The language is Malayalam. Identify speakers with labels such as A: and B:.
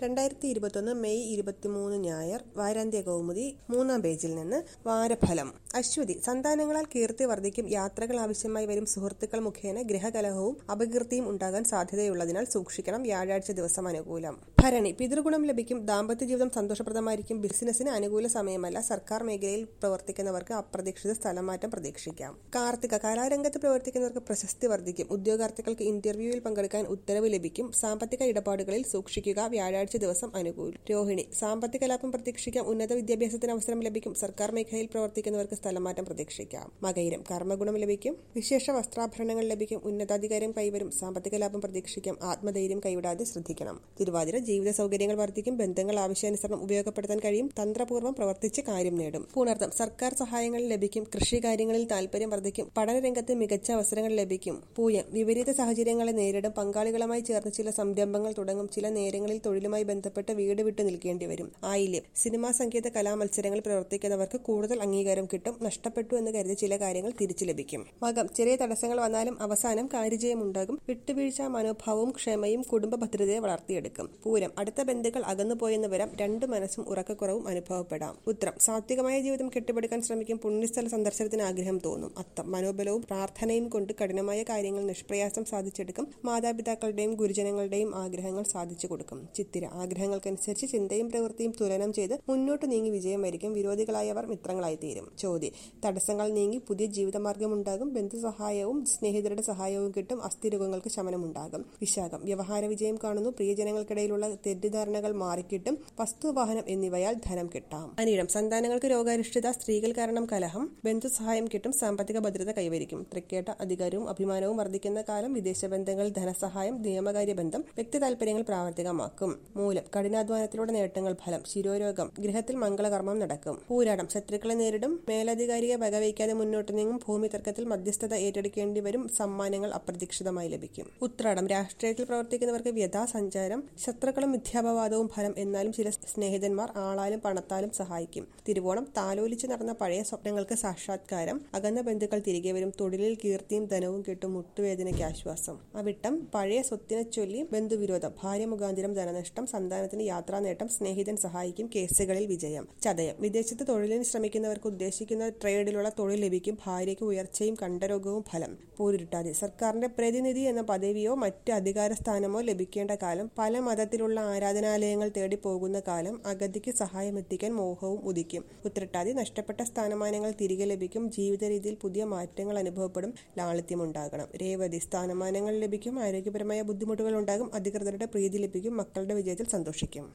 A: രണ്ടായിരത്തി ഇരുപത്തൊന്ന് മെയ് ഇരുപത്തിമൂന്ന് ഞായർ വാരാന്ത്യ കൗമുദി മൂന്നാം പേജിൽ നിന്ന് വാരഫലം അശ്വതി സന്താനങ്ങളാൽ കീർത്തി വർദ്ധിക്കും യാത്രകൾ ആവശ്യമായി വരും സുഹൃത്തുക്കൾ മുഖേന ഗ്രഹകലഹവും അപകീർത്തിയും ഉണ്ടാകാൻ സാധ്യതയുള്ളതിനാൽ സൂക്ഷിക്കണം വ്യാഴാഴ്ച ദിവസം അനുകൂലം ഭരണി പിതൃഗുണം ലഭിക്കും ദാമ്പത്യ ജീവിതം സന്തോഷപ്രദമായിരിക്കും ബിസിനസിന് അനുകൂല സമയമല്ല സർക്കാർ മേഖലയിൽ പ്രവർത്തിക്കുന്നവർക്ക് അപ്രതീക്ഷിത സ്ഥലമാറ്റം പ്രതീക്ഷിക്കാം കാർത്തിക കലാരംഗത്ത് പ്രവർത്തിക്കുന്നവർക്ക് പ്രശസ്തി വർദ്ധിക്കും ഉദ്യോഗാർത്ഥികൾക്ക് ഇന്റർവ്യൂവിൽ പങ്കെടുക്കാൻ ഉത്തരവ് ലഭിക്കും സാമ്പത്തിക ഇടപാടുകളിൽ സൂക്ഷിക്കുക വ്യാഴാഴ്ച ദിവസം അനുകൂലം രോഹിണി സാമ്പത്തിക ലാഭം പ്രതീക്ഷിക്കാം ഉന്നത വിദ്യാഭ്യാസത്തിന് അവസരം ലഭിക്കും സർക്കാർ മേഖലയിൽ പ്രവർത്തിക്കുന്നവർക്ക് സ്ഥലമാറ്റം പ്രതീക്ഷിക്കാം മകയിരം കർമ്മഗുണം ലഭിക്കും വിശേഷ വസ്ത്രാഭരണങ്ങൾ ലഭിക്കും ഉന്നതാധികാരം കൈവരും സാമ്പത്തിക ലാഭം പ്രതീക്ഷിക്കാം ആത്മധൈര്യം കൈവിടാതെ ശ്രദ്ധിക്കണം തിരുവാതിര ജീവിത സൗകര്യങ്ങൾ വർദ്ധിക്കും ബന്ധങ്ങൾ ആവശ്യാനുസരണം ഉപയോഗപ്പെടുത്താൻ കഴിയും തന്ത്രപൂർവ്വം പ്രവർത്തിച്ച് കാര്യം നേടും പുണർത്തം സർക്കാർ സഹായങ്ങൾ ലഭിക്കും കൃഷി കാര്യങ്ങളിൽ താൽപര്യം വർദ്ധിക്കും പഠനരംഗത്ത് മികച്ച അവസരങ്ങൾ ലഭിക്കും പൂയം വിപരീത സാഹചര്യങ്ങളെ നേരിടും പങ്കാളികളുമായി ചേർന്ന് ചില സംരംഭങ്ങൾ തുടങ്ങും ചില നേരങ്ങളിൽ തൊഴിലുമായി ബന്ധപ്പെട്ട് വീട് വിട്ടു നിൽക്കേണ്ടി വരും ആയില്യം സിനിമാ സംഗീത കലാമത്സരങ്ങളിൽ പ്രവർത്തിക്കുന്നവർക്ക് കൂടുതൽ അംഗീകാരം കിട്ടും നഷ്ടപ്പെട്ടു എന്ന് കരുതി ചില കാര്യങ്ങൾ തിരിച്ചു ലഭിക്കും മകം ചെറിയ തടസ്സങ്ങൾ വന്നാലും അവസാനം കാര്യജയമുണ്ടാകും വിട്ടുവീഴ്ച മനോഭാവവും ക്ഷമയും കുടുംബ ഭദ്രതയെ വളർത്തിയെടുക്കും പൂരം അടുത്ത ബന്ധുക്കൾ അകന്നുപോയെന്ന് വരാം രണ്ടു മനസ്സും ഉറക്കക്കുറവും അനുഭവപ്പെടാം ഉത്തരം സാത്വികമായ ജീവിതം കെട്ടിപ്പടുക്കാൻ ശ്രമിക്കും പുണ്യസ്ഥല സന്ദർശനത്തിന് ആഗ്രഹം തോന്നും അത്തം മനോബലവും പ്രാർത്ഥനയും കൊണ്ട് കഠിനമായ കാര്യങ്ങൾ നിഷ്പ്രയാസം സാധിച്ചെടുക്കും മാതാപിതാക്കളുടെയും ഗുരുജനങ്ങളുടെയും ആഗ്രഹങ്ങൾ സാധിച്ചു കൊടുക്കും ചിത്തിര ആഗ്രഹങ്ങൾക്കനുസരിച്ച് ചിന്തയും പ്രവൃത്തിയും തുലനം ചെയ്ത് മുന്നോട്ട് നീങ്ങി വിജയം വരിക്കും വിരോധികളായവർ മിത്രങ്ങളായി തീരും ചോദ്യം തടസ്സങ്ങൾ നീങ്ങി പുതിയ ജീവിതമാർഗമുണ്ടാകും ബന്ധുസഹായവും സ്നേഹിതരുടെ സഹായവും കിട്ടും അസ്ഥിരോഗങ്ങൾക്ക് ശമനമുണ്ടാകും വിശാഖം വ്യവഹാര വിജയം കാണുന്നു പ്രിയജനങ്ങൾക്കിടയിലുള്ള തെറ്റിദ്ധാരണകൾ മാറിക്കിട്ടും വസ്തുവാഹനം എന്നിവയാൽ ധനം കിട്ടാം അനിഴം സന്താനങ്ങൾക്ക് രോഗാരിഷ്ഠിത സ്ത്രീകൾ കാരണം കലഹം ബന്ധുസഹായം കിട്ടും സാമ്പത്തിക ഭദ്രത കൈവരിക്കും തൃക്കേട്ട അധികാരവും അഭിമാനവും വർദ്ധിക്കുന്ന കാലം വിദേശ ബന്ധങ്ങൾ ധനസഹായം നിയമകാര്യ ബന്ധം വ്യക്തി താൽപര്യങ്ങൾ പ്രാവർത്തികമാക്കും മൂലം കഠിനാധ്വാനത്തിലൂടെ നേട്ടങ്ങൾ ഫലം ശിരോരോഗം ഗൃഹത്തിൽ മംഗളകർമ്മം നടക്കും പൂരാടം ശത്രുക്കളെ നേരിടും മേലധികാരിയെ വകവയ്ക്കാതെ മുന്നോട്ട് നീങ്ങും ഭൂമി തർക്കത്തിൽ മധ്യസ്ഥത ഏറ്റെടുക്കേണ്ടി വരും സമ്മാനങ്ങൾ അപ്രതീക്ഷിതമായി ലഭിക്കും ഉത്രാടം രാഷ്ട്രീയത്തിൽ പ്രവർത്തിക്കുന്നവർക്ക് വ്യഥാസഞ്ചാരം ശത്രുക്കളും മിഥ്യാപവാദവും ഫലം എന്നാലും ചില സ്നേഹിതന്മാർ ആളാലും പണത്താലും സഹായിക്കും തിരുവോണം താലോലിച്ച് നടന്ന പഴയ സ്വപ്നങ്ങൾക്ക് സാക്ഷാത്കാരം അകന്ന ബന്ധുക്കൾ തിരികെ വരും തൊഴിലിൽ കീർത്തിയും ധനവും കിട്ടും മുട്ടുവേദനയ്ക്ക് ആശ്വാസം അവിട്ടം പഴയ സ്വത്തിനെ ചൊല്ലി ബന്ധുവിരോധം ഭാര്യ മുഖാന്തിരം ധനനഷ്ടം സന്താനത്തിന് യാത്രാ നേട്ടം സ്നേഹിതൻ സഹായിക്കും കേസുകളിൽ വിജയം ചതയം വിദേശത്ത് തൊഴിലിന് ശ്രമിക്കുന്നവർക്ക് ഉദ്ദേശിക്കുന്ന ട്രേഡിലുള്ള തൊഴിൽ ലഭിക്കും ഭാര്യയ്ക്ക് ഉയർച്ചയും കണ്ടരോഗവും ഫലം പൂരുരുട്ടാതി സർക്കാരിന്റെ പ്രതിനിധി എന്ന പദവിയോ മറ്റ് അധികാര സ്ഥാനമോ ലഭിക്കേണ്ട കാലം പല മതത്തിലുള്ള ആരാധനാലയങ്ങൾ തേടി പോകുന്ന കാലം അഗതിക്ക് സഹായമെത്തിക്കാൻ മോഹവും ഉദിക്കും ഉത്രട്ടാതി നഷ്ടപ്പെട്ട സ്ഥാനമാനങ്ങൾ തിരികെ ലഭിക്കും ജീവിത രീതിയിൽ പുതിയ മാറ്റങ്ങൾ അനുഭവപ്പെടും ലാളിത്യമുണ്ടാകണം രേവതി സ്ഥാനമാനങ്ങൾ ലഭിക്കും ആരോഗ്യപരമായ ബുദ്ധിമുട്ടുകൾ ഉണ്ടാകും അധികൃതരുടെ പ്രീതി ലഭിക്കും മക്കളുടെ വിജയത്തിൽ സന്തോഷിക്കും